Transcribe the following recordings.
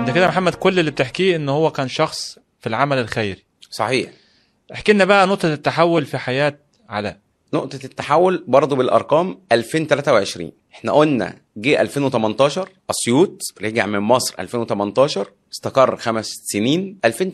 انت كده يا محمد كل اللي بتحكيه ان هو كان شخص في العمل الخيري صحيح احكي لنا بقى نقطه التحول في حياه علاء نقطة التحول برضه بالأرقام 2023 احنا قلنا جه 2018 أسيوط رجع من مصر 2018 استقر خمس سنين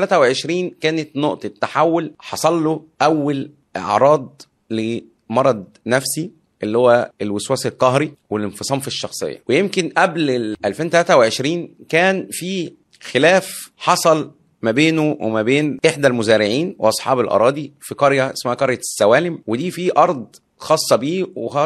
2023 كانت نقطة تحول حصل له أول أعراض لمرض نفسي اللي هو الوسواس القهري والانفصام في الشخصية ويمكن قبل ال 2023 كان في خلاف حصل ما بينه وما بين احدى المزارعين واصحاب الاراضي في قريه اسمها قريه السوالم ودي في ارض خاصه بيه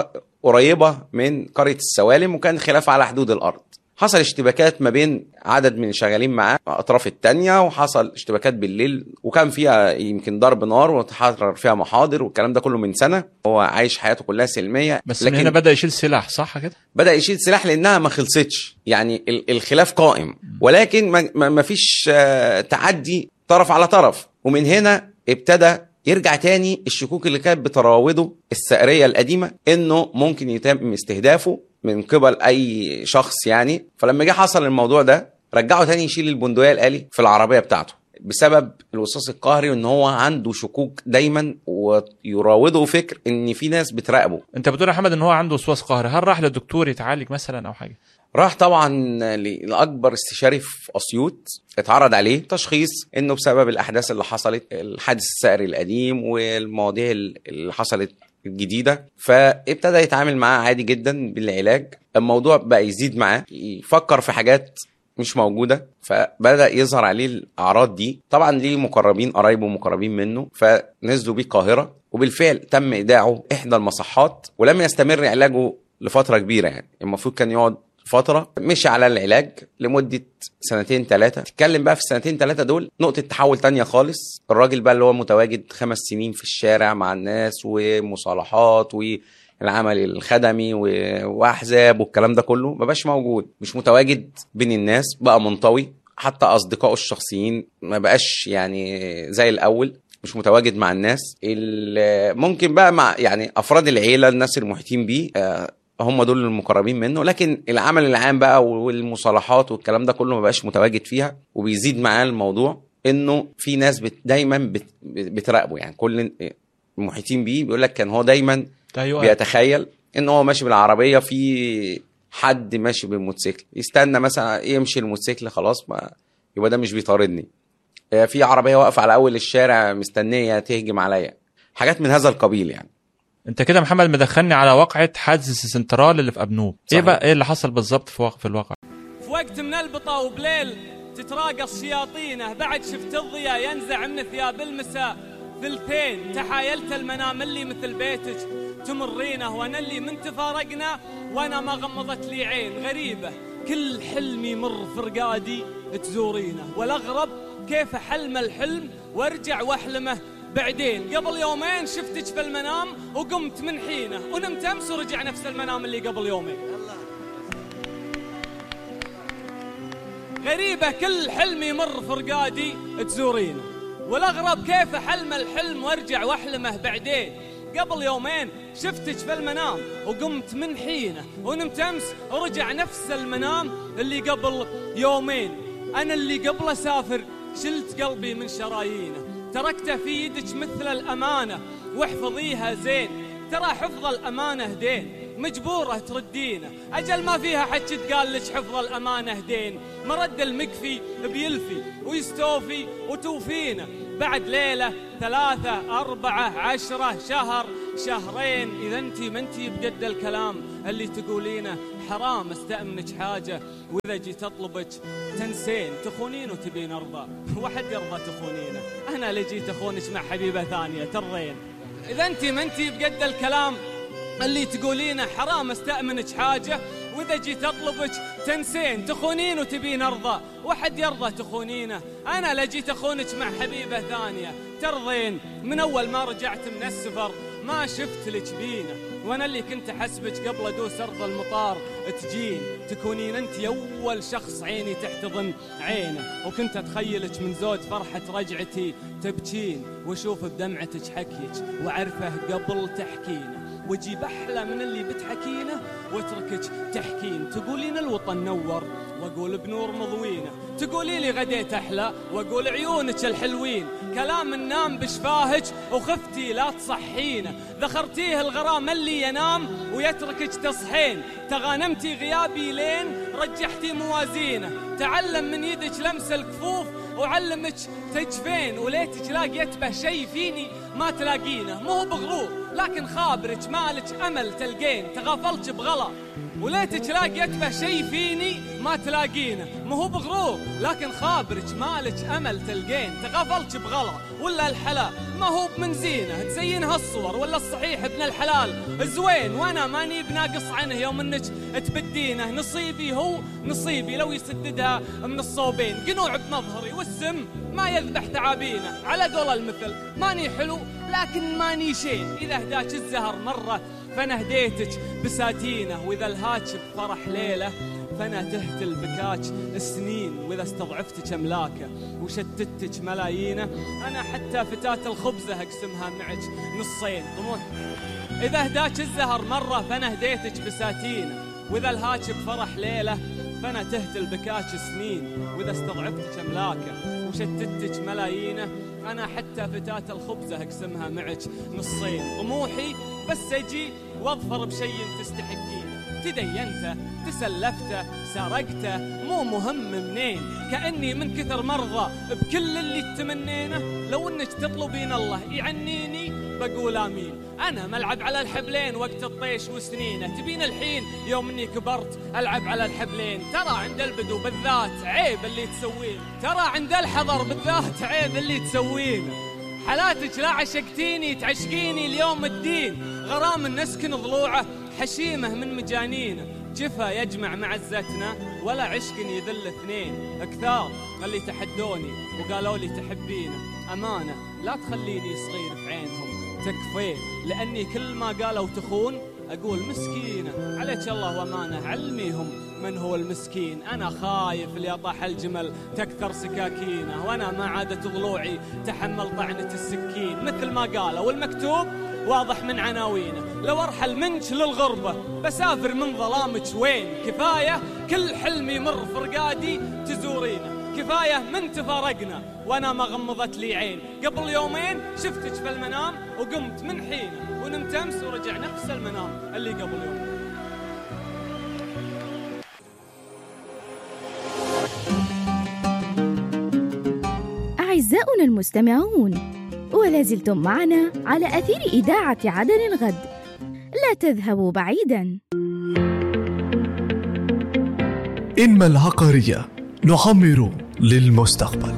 وقريبه من قريه السوالم وكان خلاف على حدود الارض حصل اشتباكات ما بين عدد من الشغالين معاه اطراف التانية وحصل اشتباكات بالليل وكان فيها يمكن ضرب نار وتحرر فيها محاضر والكلام ده كله من سنه هو عايش حياته كلها سلميه بس لكن من هنا بدا يشيل سلاح صح كده بدا يشيل سلاح لانها ما خلصتش يعني ال- الخلاف قائم ولكن ما- ما ما فيش آه، تعدي طرف على طرف ومن هنا ابتدى يرجع تاني الشكوك اللي كانت بتراوده السائريه القديمه انه ممكن يتم استهدافه من قبل اي شخص يعني فلما جه حصل الموضوع ده رجعه تاني يشيل البندقيه الالي في العربيه بتاعته بسبب الوسواس القهري وان هو عنده شكوك دايما ويراوده فكر ان في ناس بتراقبه انت بتقول يا محمد ان هو عنده وسواس قهري هل راح لدكتور يتعالج مثلا او حاجه راح طبعا ل- لاكبر استشاري في اسيوط اتعرض عليه تشخيص انه بسبب الاحداث اللي حصلت الحادث السائري القديم والمواضيع اللي حصلت الجديده فابتدى يتعامل معاه عادي جدا بالعلاج الموضوع بقى يزيد معاه يفكر في حاجات مش موجوده فبدا يظهر عليه الاعراض دي طبعا ليه مقربين قرايبه مقربين منه فنزلوا بيه القاهره وبالفعل تم ايداعه احدى المصحات ولم يستمر علاجه لفتره كبيره يعني المفروض كان يقعد فتره مشي على العلاج لمده سنتين ثلاثه تتكلم بقى في السنتين ثلاثه دول نقطه تحول تانية خالص الراجل بقى اللي هو متواجد خمس سنين في الشارع مع الناس ومصالحات والعمل الخدمي و- واحزاب والكلام ده كله ما بقاش موجود مش متواجد بين الناس بقى منطوي حتى اصدقائه الشخصيين ما بقاش يعني زي الاول مش متواجد مع الناس ال- ممكن بقى مع يعني افراد العيله الناس المحيطين بيه آه، هم دول المقربين منه لكن العمل العام بقى والمصالحات والكلام ده كله ما بقاش متواجد فيها وبيزيد معاه الموضوع انه في ناس بت دايما بت بتراقبه يعني كل المحيطين بيه بيقول لك كان هو دايما ايوه بيتخيل ان هو ماشي بالعربيه في حد ماشي بالموتوسيكل يستنى مثلا يمشي الموتوسيكل خلاص ما يبقى ده مش بيطاردني آه، في عربيه واقفه على اول الشارع مستنيه تهجم عليا حاجات من هذا القبيل يعني انت كده يا محمد مدخلني على واقعه حادث السنترال اللي في ابنوب ايه صحيح. بقى ايه اللي حصل بالظبط في واقع في الواقع في وقت من البطة وبليل تتراقص شياطينه بعد شفت الضياء ينزع من ثياب المساء ثلثين تحايلت المنام اللي مثل بيتك تمرينه وانا اللي من تفارقنا وانا ما غمضت لي عين غريبة كل حلم يمر فرقادي تزورينه والاغرب كيف حلم الحلم وارجع واحلمه بعدين قبل يومين شفتك في المنام وقمت من حينه ونمت امس ورجع نفس المنام اللي قبل يومين غريبة كل حلم يمر فرقادي تزورينه والأغرب كيف حلم الحلم وارجع واحلمه بعدين قبل يومين شفتك في المنام وقمت من حينه ونمت امس ورجع نفس المنام اللي قبل يومين انا اللي قبل اسافر شلت قلبي من شرايينه تركته في يدك مثل الامانه واحفظيها زين ترى حفظ الامانه دين مجبورة تردينه أجل ما فيها حد تقال لك حفظ الأمانة دين مرد المكفي بيلفي ويستوفي وتوفينا بعد ليلة ثلاثة أربعة عشرة شهر شهرين إذا أنت ما أنت بقد الكلام اللي تقولينه حرام استأمنك حاجة وإذا جيت أطلبك تنسين تخونين وتبين أرضى واحد يرضى تخونينه أنا اللي جيت أخونك مع حبيبة ثانية ترضين إذا أنت ما أنت بقد الكلام اللي تقولينه حرام استأمنك حاجة وإذا جيت أطلبك تنسين تخونين وتبين أرضى وحد يرضى تخونينه أنا لا جيت أخونك مع حبيبة ثانية ترضين من أول ما رجعت من السفر ما شفت لك بينه وانا اللي كنت احسبك قبل ادوس ارض المطار تجين تكونين انت اول شخص عيني تحتضن عينه وكنت اتخيلك من زود فرحه رجعتي تبكين واشوف بدمعتك حكيك واعرفه قبل تحكينه واجيب احلى من اللي بتحكينه واتركك تحكين تقولين الوطن نور واقول بنور مضوينه تقولي لي غديت احلى واقول عيونك الحلوين كلام النام بشفاهج وخفتي لا تصحينه ذخرتيه الغرام اللي ينام ويتركك تصحين تغانمتي غيابي لين رجحتي موازينه تعلم من يدك لمس الكفوف وعلمك تجفين وليتك لاقيت به شي فيني ما تلاقينه مو هو بغرور لكن خابرك مالك امل تلقين تغافلت بغلا وليتك لاقيت به شي فيني ما تلاقينه مو هو بغرور لكن خابرك مالك امل تلقين تغافلت بغلا ولا الحلا ما هو من زينه تزينها الصور ولا الصحيح ابن الحلال زوين وانا ماني بناقص عنه يوم انك تبدينه نصيبي هو نصيبي لو يسددها من الصوبين قنوع بمظهري والسم ما يذبح تعابينه على قول المثل ماني حلو لكن ماني شين اذا هداك الزهر مره فانا هديتك بساتينه واذا الهاك بفرح ليله فانا تهتل بكاك سنين واذا استضعفتك املاكه وشتتك ملايينه انا حتى فتاة الخبزه اقسمها معك نصين طموح اذا هداك الزهر مره فانا هديتك بساتينه واذا الهاك بفرح ليله فانا تهتل بكاك سنين واذا استضعفتك املاكه وشتتك ملايينه انا حتى فتاة الخبزه اقسمها معك نصين طموحي بس اجي واظفر بشيء تستحقينه تدينته تسلفته سرقته مو مهم منين كأني من كثر مرضى بكل اللي تمنينه لو انك تطلبين الله يعنيني بقول امين انا ملعب على الحبلين وقت الطيش وسنينه تبين الحين يوم اني كبرت العب على الحبلين ترى عند البدو بالذات عيب اللي تسوينه ترى عند الحضر بالذات عيب اللي تسوينه حالاتك لا عشقتيني تعشقيني اليوم الدين غرام نسكن ضلوعه حشيمه من مجانينه جفا يجمع معزتنا ولا عشق يذل اثنين كثار اللي تحدوني وقالوا لي تحبينه امانه لا تخليني صغير في عينهم تكفين لاني كل ما قالوا تخون اقول مسكينه عليك الله وامانه علميهم من هو المسكين انا خايف اللي طاح الجمل تكثر سكاكينه وانا ما عادت ضلوعي تحمل طعنه السكين مثل ما قالوا والمكتوب واضح من عناوينه لو ارحل منك للغربة بسافر من ظلامك وين كفاية كل حلم يمر فرقادي تزورينه كفاية من تفارقنا وانا ما غمضت لي عين قبل يومين شفتك في المنام وقمت من حينه ونمت امس ورجع نفس المنام اللي قبل يوم أعزاؤنا المستمعون ولا زلتم معنا على أثير إذاعة عدن الغد لا تذهبوا بعيدا إنما العقارية نعمر للمستقبل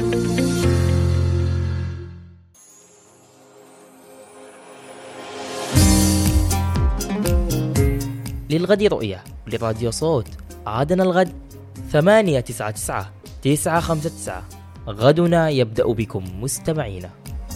للغد رؤية لراديو صوت عادنا الغد ثمانية تسعة تسعة تسعة خمسة تسعة غدنا يبدأ بكم مستمعينا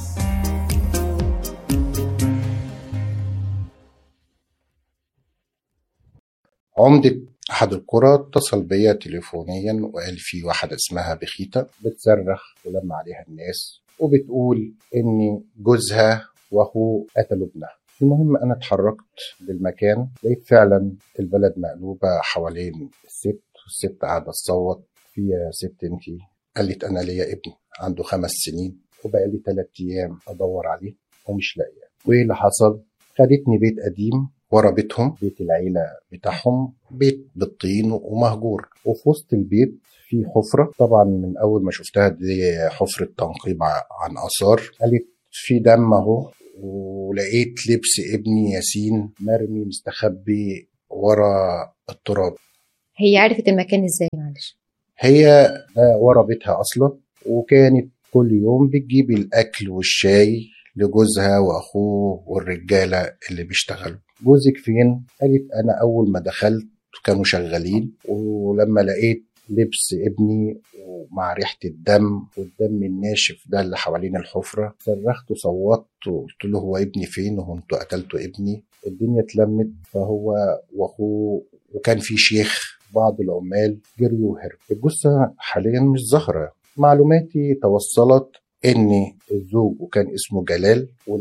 عمدة أحد القرى اتصل بيا تليفونيا وقال في واحدة اسمها بخيتة بتصرخ ولما عليها الناس وبتقول إن جوزها وأخوه قتلوا ابنها المهم أنا اتحركت للمكان لقيت فعلا البلد مقلوبة حوالين الست والست قاعدة تصوت في يا ست انتي قالت أنا ليا ابن عنده خمس سنين وبقالي تلات أيام أدور عليه ومش لاقيه وإيه اللي حصل؟ خدتني بيت قديم ورا بيتهم بيت العيلة بتاعهم بيت بالطين ومهجور وفي وسط البيت في حفرة طبعا من أول ما شفتها دي حفرة تنقيب ع- عن آثار قالت في دم أهو ولقيت لبس ابني ياسين مرمي مستخبي ورا التراب هي عرفت المكان ازاي معلش هي ده ورا بيتها اصلا وكانت كل يوم بتجيب الاكل والشاي لجوزها واخوه والرجاله اللي بيشتغلوا جوزك فين قالت انا اول ما دخلت كانوا شغالين ولما لقيت لبس ابني ومع ريحة الدم والدم الناشف ده اللي حوالين الحفرة صرخت وصوتت وقلت له هو ابني فين وهو انتوا قتلتوا ابني الدنيا اتلمت فهو واخوه وكان في شيخ بعض العمال جريوا وهربوا الجثة حاليا مش ظاهرة معلوماتي توصلت ان الزوج وكان اسمه جلال والاخ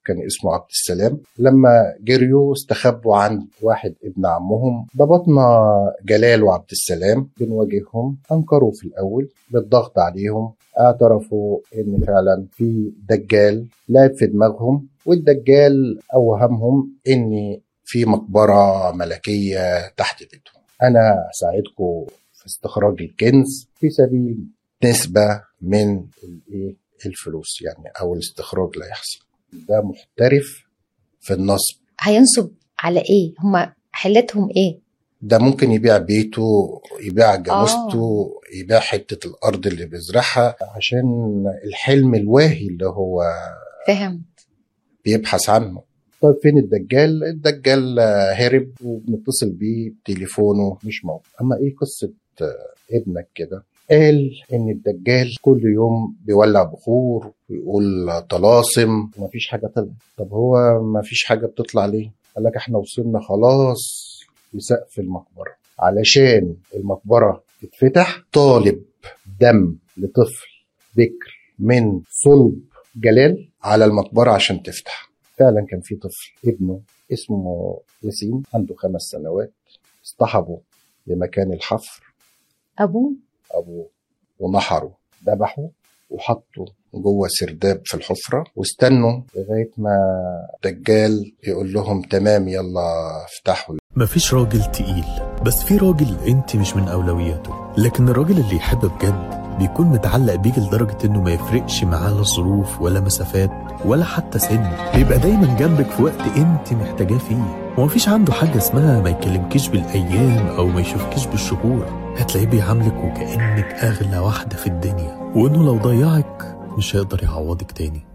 كان اسمه عبد السلام لما جريوا استخبوا عند واحد ابن عمهم ضبطنا جلال وعبد السلام بنواجههم انكروا في الاول بالضغط عليهم اعترفوا ان فعلا في دجال لعب في دماغهم والدجال اوهمهم ان في مقبره ملكيه تحت بيتهم انا اساعدكم في استخراج الكنز في سبيل نسبه من الايه الفلوس يعني او الاستخراج اللي هيحصل ده محترف في النصب هينصب على ايه هما حلتهم ايه ده ممكن يبيع بيته يبيع جاموسته يبيع حتة الأرض اللي بيزرعها عشان الحلم الواهي اللي هو فهم بيبحث عنه طيب فين الدجال؟ الدجال آه، هرب وبنتصل بيه بتليفونه مش موجود أما إيه قصة آه، ابنك كده؟ قال إن الدجال كل يوم بيولع بخور ويقول طلاسم ومفيش حاجة طلعت طب هو مفيش حاجة بتطلع ليه؟ قال لك احنا وصلنا خلاص لسقف المقبرة علشان المقبرة تتفتح طالب دم لطفل بكر من صلب جلال على المقبرة عشان تفتح فعلا كان في طفل ابنه اسمه ياسين عنده خمس سنوات اصطحبه لمكان الحفر ابوه أبوه ونحروا ذبحوا وحطوا جوه سرداب في الحفرة واستنوا لغاية ما دجال يقول لهم تمام يلا افتحوا مفيش راجل تقيل بس في راجل انت مش من اولوياته لكن الراجل اللي يحب بجد بيكون متعلق بيك لدرجة انه ما يفرقش معاه لا ظروف ولا مسافات ولا حتى سن بيبقى دايما جنبك في وقت انت محتاجاه فيه ومفيش عنده حاجة اسمها ما يكلمكيش بالايام او ما يشوفكيش بالشهور هتلاقيه بيعاملك وكأنك اغلى واحدة في الدنيا وانه لو ضيعك مش هيقدر يعوضك تاني